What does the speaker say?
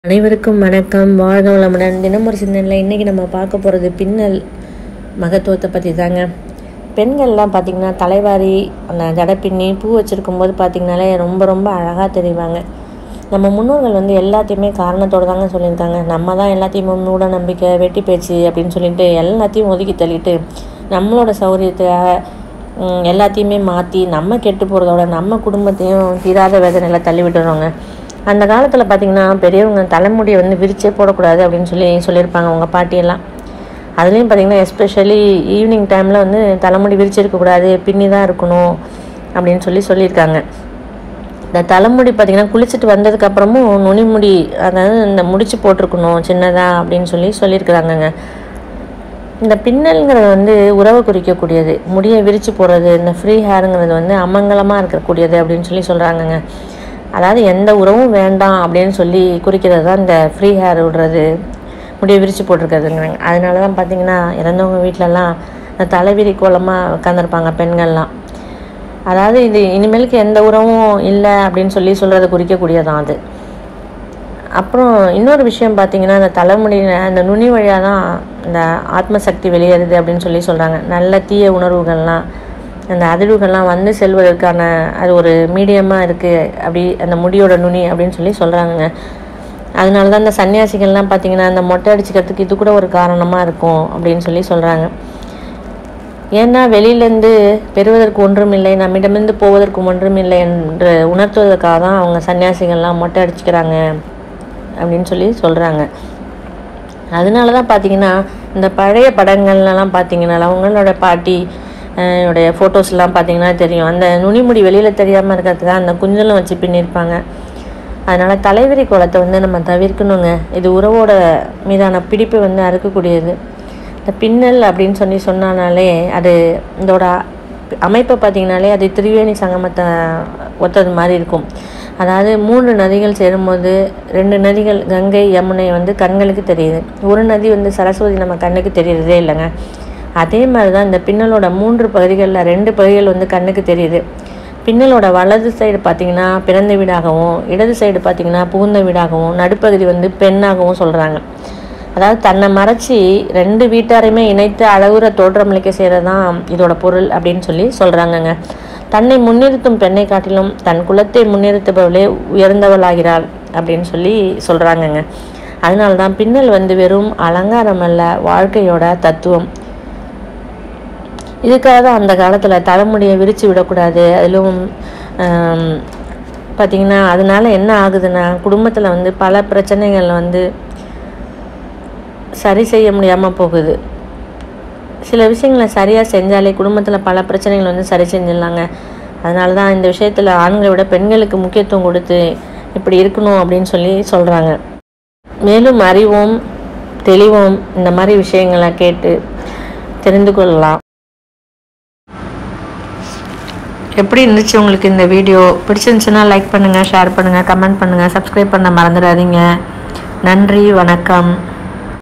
அனைவருக்கும் வணக்கம் வாழ்க வளமுடன் தினம் ஒரு சிந்தனையில் இன்றைக்கி நம்ம பார்க்க போகிறது பின்னல் மகத்துவத்தை பற்றி தாங்க பெண்கள்லாம் பார்த்திங்கன்னா தலைவாரி அந்த ஜடை பின்னி பூ வச்சுருக்கும் போது பார்த்திங்கனாலே ரொம்ப ரொம்ப அழகாக தெரிவாங்க நம்ம முன்னோர்கள் வந்து எல்லாத்தையுமே காரணத்தோடு தாங்க சொல்லியிருக்காங்க நம்ம தான் எல்லாத்தையுமே மூட நம்பிக்கை வெட்டி பேச்சு அப்படின்னு சொல்லிட்டு எல்லாத்தையும் ஒதுக்கி தள்ளிட்டு நம்மளோட சௌரியத்துக்காக ம், எல்லாத்தையுமே மாற்றி நம்ம கெட்டு போகிறதோட நம்ம குடும்பத்தையும் தீராத வேதனையில் தள்ளி விட்டுறோங்க அந்த காலத்தில் பார்த்திங்கன்னா பெரியவங்க தலைமுடியை வந்து விரிச்சே போடக்கூடாது அப்படின்னு சொல்லி சொல்லியிருப்பாங்க அவங்க பாட்டியெல்லாம் அதுலேயும் பார்த்திங்கன்னா எஸ்பெஷலி ஈவினிங் டைமில் வந்து தலைமுடி விரிச்சிருக்கக்கூடாது பின்னி தான் இருக்கணும் அப்படின்னு சொல்லி சொல்லியிருக்காங்க இந்த தலைமுடி பார்த்திங்கன்னா குளிச்சுட்டு வந்ததுக்கப்புறமும் நுனிமுடி அதாவது இந்த முடிச்சு போட்டிருக்கணும் சின்னதாக அப்படின்னு சொல்லி சொல்லியிருக்கிறாங்கங்க இந்த பின்னல்ங்கிறது வந்து உறவை குறிக்கக்கூடியது முடியை விரித்து போடுறது இந்த ஃப்ரீ ஹேருங்கிறது வந்து அமங்கலமாக இருக்கக்கூடியது அப்படின்னு சொல்லி சொல்கிறாங்கங்க அதாவது எந்த உறவும் வேண்டாம் அப்படின்னு சொல்லி குறிக்கிறது தான் இந்த ஃப்ரீ ஹேர் விடுறது முடியை விரித்து போட்டிருக்கிறதுங்கிறாங்க அதனால தான் பார்த்தீங்கன்னா இறந்தவங்க வீட்டிலலாம் இந்த தலைவிரி கோலமாக உட்காந்துருப்பாங்க பெண்கள்லாம் அதாவது இது இனிமேலுக்கு எந்த உறவும் இல்லை அப்படின்னு சொல்லி சொல்கிறத குறிக்கக்கூடியதான் அது அப்புறம் இன்னொரு விஷயம் பார்த்தீங்கன்னா அந்த தலைமுடியில் அந்த நுனி வழியாக தான் இந்த ஆத்மசக்தி வெளியேறுது அப்படின்னு சொல்லி சொல்கிறாங்க நல்ல தீய உணர்வுகள்லாம் அந்த அதிர்வுகள்லாம் வந்து செல்வதற்கான அது ஒரு மீடியமாக இருக்குது அப்படி அந்த முடியோட நுனி அப்படின்னு சொல்லி சொல்கிறாங்க அதனால தான் இந்த சன்னியாசிகள்லாம் பார்த்தீங்கன்னா அந்த மொட்டை அடிச்சுக்கிறதுக்கு இது கூட ஒரு காரணமாக இருக்கும் அப்படின்னு சொல்லி சொல்கிறாங்க ஏன்னா வெளியிலேருந்து பெறுவதற்கு ஒன்றும் இல்லை நம்மிடமிருந்து போவதற்கு ஒன்றும் இல்லை என்று உணர்த்துவதற்காக தான் அவங்க சன்னியாசிகள்லாம் மொட்டை அடிச்சுக்கிறாங்க அப்படின்னு சொல்லி சொல்கிறாங்க அதனால தான் பார்த்தீங்கன்னா இந்த பழைய படங்கள்லாம் பார்த்தீங்கன்னா அவங்களோட பாட்டி அஹ், உடைய ஃபோட்டோஸ்லாம் பார்த்தீங்கன்னா தெரியும் அந்த நுனிமுடி வெளியில் தெரியாமல் இருக்கிறதுக்காக அந்த குஞ்சலம் வச்சு பின்னிருப்பாங்க அதனால் தலைவிரி கோலத்தை வந்து நம்ம தவிர்க்கணுங்க இது உறவோட மீதான பிடிப்பை வந்து அறுக்கக்கூடியது இந்த பின்னல் அப்படின்னு சொல்லி சொன்னானாலே அது இதோட அமைப்பை பார்த்தீங்கனாலே அது திரிவேணி சங்கமத்தை ஒத்தது மாதிரி இருக்கும் அதாவது மூன்று நதிகள் சேரும்போது ரெண்டு நதிகள் கங்கை யமுனை வந்து கண்களுக்கு தெரியுது ஒரு நதி வந்து சரஸ்வதி நம்ம கண்ணுக்கு தெரியறதே இல்லைங்க அதே மாதிரி தான் இந்த பின்னலோட மூன்று பகுதிகளில் ரெண்டு பகுதிகள் வந்து கண்ணுக்கு தெரியுது பின்னலோட வலது சைடு பார்த்தீங்கன்னா பிறந்த வீடாகவும் இடது சைடு பார்த்தீங்கன்னா புகுந்த வீடாகவும் நடுப்பகுதி வந்து பெண்ணாகவும் சொல்கிறாங்க அதாவது தன்னை மறைச்சி ரெண்டு வீட்டாரையுமே இணைத்து அழகுற தோற்றமளிக்க செய்கிறது தான் இதோட பொருள் அப்படின்னு சொல்லி சொல்கிறாங்கங்க தன்னை முன்னிறுத்தும் பெண்ணை காட்டிலும் தன் குலத்தை முன்னிறுத்துபவளே உயர்ந்தவளாகிறாள் அப்படின்னு சொல்லி சொல்கிறாங்கங்க அதனால தான் பின்னல் வந்து வெறும் அலங்காரம் அல்ல வாழ்க்கையோட தத்துவம் இதுக்காக தான் அந்த காலத்தில் தலைமுடியை விரித்து விடக்கூடாது அதிலும் ஆம், பார்த்திங்கன்னா அதனால என்ன ஆகுதுன்னா குடும்பத்தில் வந்து பல பிரச்சனைகள் வந்து சரி செய்ய முடியாமல் போகுது சில விஷயங்களை சரியாக செஞ்சாலே குடும்பத்தில் பல பிரச்சனைகள் வந்து சரி செஞ்சிடலாங்க அதனால தான் இந்த விஷயத்தில் ஆண்களை விட பெண்களுக்கு முக்கியத்துவம் கொடுத்து இப்படி இருக்கணும் அப்படின்னு சொல்லி சொல்கிறாங்க மேலும் அறிவோம் தெளிவோம் இந்த மாதிரி விஷயங்களை கேட்டு தெரிந்து கொள்ளலாம் எப்படி இருந்துச்சு உங்களுக்கு இந்த வீடியோ பிடிச்சிருந்துச்சுன்னா லைக் பண்ணுங்கள் ஷேர் பண்ணுங்கள் கமெண்ட் பண்ணுங்கள் சப்ஸ்கிரைப் பண்ண மறந்துடாதீங்க நன்றி வணக்கம்